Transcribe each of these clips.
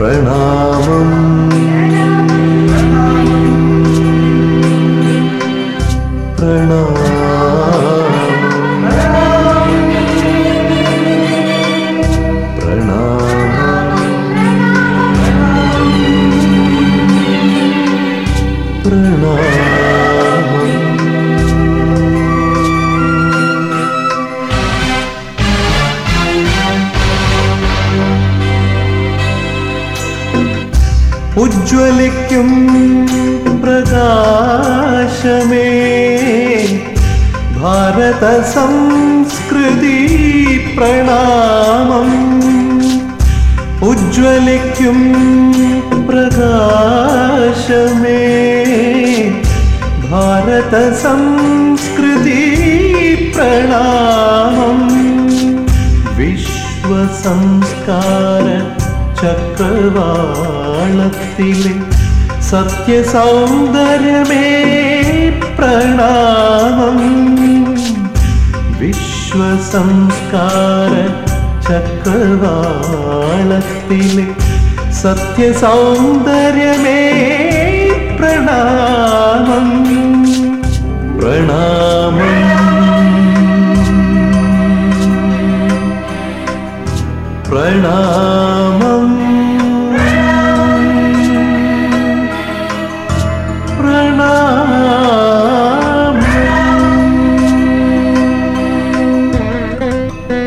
പ്രണാമം പ്രണാമം പ്രണാമം പ്രണാമം ഉജ്ജ്വലിക്കും പ്രകാശമേ ഭാരത സംസ്കൃതി പ്രണാമം ഉജ്ജ്വലിക്കും പ്രകാശമേ ഭാരത സംസ്കൃതി പ്രണാമം വിശ്വസംസ്കാര ചക്രവാളത്തിലെ സത്യസൗന്ദര്യമേ പ്രണാമം വിശ്വസംസ്കാര ചക്രവാളത്തിലെ സത്യസൗന്ദര്യമേ പ്രണാമം പ്രണാമം പ്രണാമം പ്രണാമം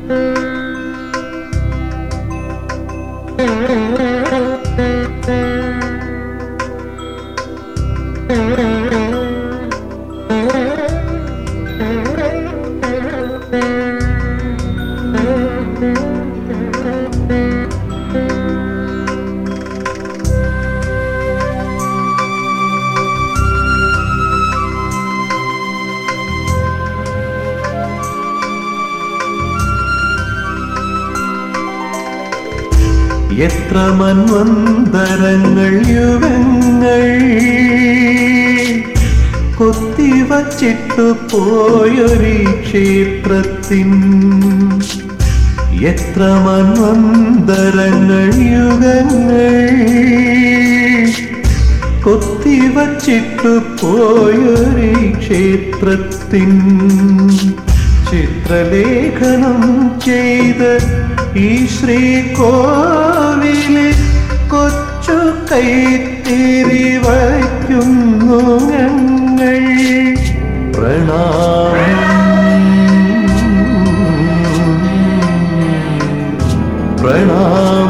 എത്ര മന്വന്തരങ്ങൾ യുഗങ്ങൾ കൊത്തിവച്ചിട്ടു പോയൊരു ക്ഷേത്രത്തിൻ എത്ര മന്വന്തരങ്ങൾ യുഗങ്ങൾ കൊത്തിവച്ചിട്ടു പോയൊരു ക്ഷേത്രത്തിൻ ചിത്രലേഖനം ചെയ്ത് ഈ ശ്രീകോവില് കൊച്ചു കൈത്തിരി വയ്ക്കുന്നു ഞങ്ങൾ പ്രണാമം പ്രണാമം